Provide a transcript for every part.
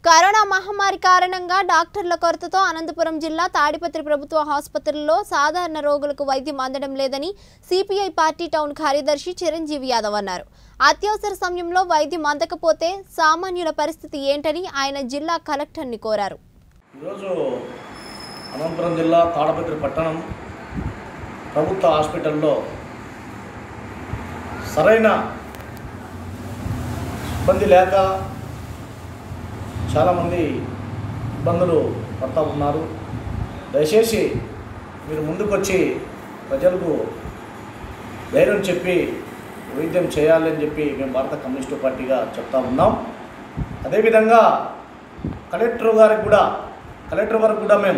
corona మహమ్మారి కారణంగా డాక్టర్ల కొరతతో అనంతపురం జిల్లా తాడిపత్రి ప్రభుత్వ ఆసుపత్రుల్లో సాధారణ రోగులకు వైద్యం అందడం లేదని సిపిఐ పార్టీ టౌన్ కార్యదర్శి చిరంజీవి యాదవ్ అన్నారు అత్యవసర సమయంలో వైద్యం అందకపోతే సామాన్యుల పరిస్థితి ఏంటని ఆయన జిల్లా కలెక్టర్ని కోరారు ఈరోజు అనంతపురం జిల్లా తాడపత్రి పట్టణం ప్రభుత్వ హాస్పిటల్లో సరైన సిబ్బంది లేక చాలామంది ఇబ్బందులు పడతా ఉన్నారు దయచేసి మీరు ముందుకొచ్చి ప్రజలకు ధైర్యం చెప్పి వైద్యం చేయాలి అని చెప్పి మేము భారత కమ్యూనిస్టు పార్టీగా చెప్తా ఉన్నాం అదేవిధంగా కలెక్టర్ గారికి కూడా కలెక్టర్ వరకు కూడా మేము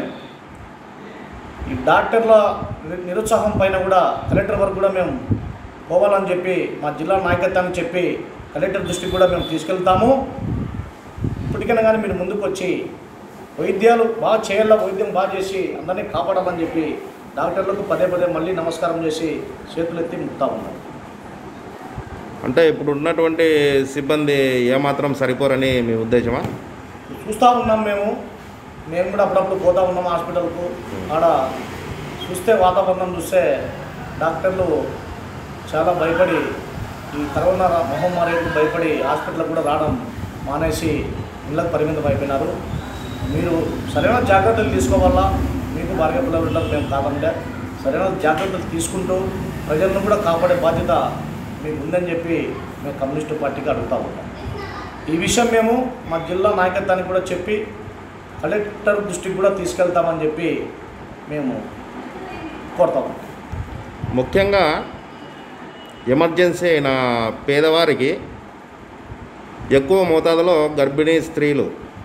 ఈ డాక్టర్ల ని- నిరుత్సాహం పైన కూడా కలెక్టర్ వరకు కూడా మేము పోవాలని చెప్పి మా జిల్లా నాయకత్వానికి చెప్పి కలెక్టర్ దృష్టికి కూడా మేము తీసుకెళ్తాము ఇప్పటికైనా కానీ మీరు ముందుకు వచ్చి వైద్యాలు బాగా చేయాల వైద్యం బాగా చేసి అందరినీ కాపాడాలని చెప్పి డాక్టర్లకు పదే పదే మళ్ళీ నమస్కారం చేసి చేతులెత్తి ముక్తా ఉన్నాం అంటే ఇప్పుడు ఉన్నటువంటి సిబ్బంది ఏమాత్రం సరిపోరని మీ ఉద్దేశమా చూస్తూ ఉన్నాం మేము మేము కూడా అప్పుడప్పుడు పోతా ఉన్నాం హాస్పిటల్కు ఆడ చూస్తే వాతావరణం చూస్తే డాక్టర్లు చాలా భయపడి ఈ కరోనా రా- మహమ్మారికి భయపడి హాస్పిటల్కి కూడా రావడం మానేసి ఇళ్ళకి పరిమితం అయిపోయినారు మీరు సరైన జాగ్రత్తలు తీసుకోవాలా మీకు భార్య పిల్లలు ఉంటారు మేము కాదంటే సరైన జాగ్రత్తలు తీసుకుంటూ ప్రజలను కూడా కాపాడే బాధ్యత మీకు ఉందని చెప్పి మేము కమ్యూనిస్టు పార్టీకి అడుగుతా ఉన్నాం ఈ విషయం మేము మా జిల్లా నాయకత్వానికి కూడా చెప్పి కలెక్టర్ దృష్టికి కూడా తీసుకెళ్తామని చెప్పి మేము కోరుతాము ముఖ్యంగా ఎమర్జెన్సీ అయిన పేదవారికి ఎక్కువ మోతాదులో గర్భిణీ స్త్రీలు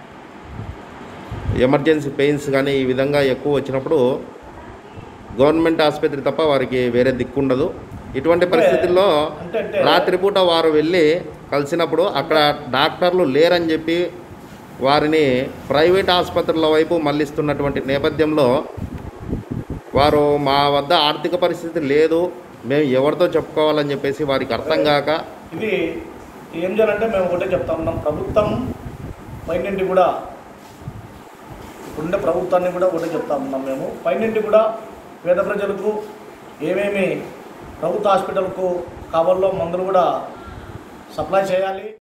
ఎమర్జెన్సీ పెయిన్స్ కానీ ఈ విధంగా ఎక్కువ వచ్చినప్పుడు గవర్నమెంట్ ఆసుపత్రి తప్ప వారికి వేరే దిక్కుండదు ఇటువంటి పరిస్థితుల్లో అంటే అంటే రాత్రిపూట వారు వెళ్ళి కలిసినప్పుడు అక్కడ డాక్టర్లు లేరని చెప్పి వారిని ప్రైవేట్ ఆసుపత్రుల వైపు మళ్ళిస్తున్నటువంటి నేపథ్యంలో వారు మా వద్ద ఆర్థిక పరిస్థితి లేదు మేము ఎవరితో చెప్పుకోవాలని చెప్పేసి వారికి అర్థం కాక ఇది ఏం చేయాలంటే మేము ఒకటే చెప్తా ఉన్నాం ప్రభుత్వం పైనుండి కూడా ఇప్పుడుండే ప్రభుత్వాన్ని కూడా ఒకటే చెప్తా ఉన్నాం మేము పైనుండి కూడా పేద ప్రజలకు ఏమేమి ప్రభుత్వ హాస్పిటల్కు కావాలో మందులు కూడా సప్లై చేయాలి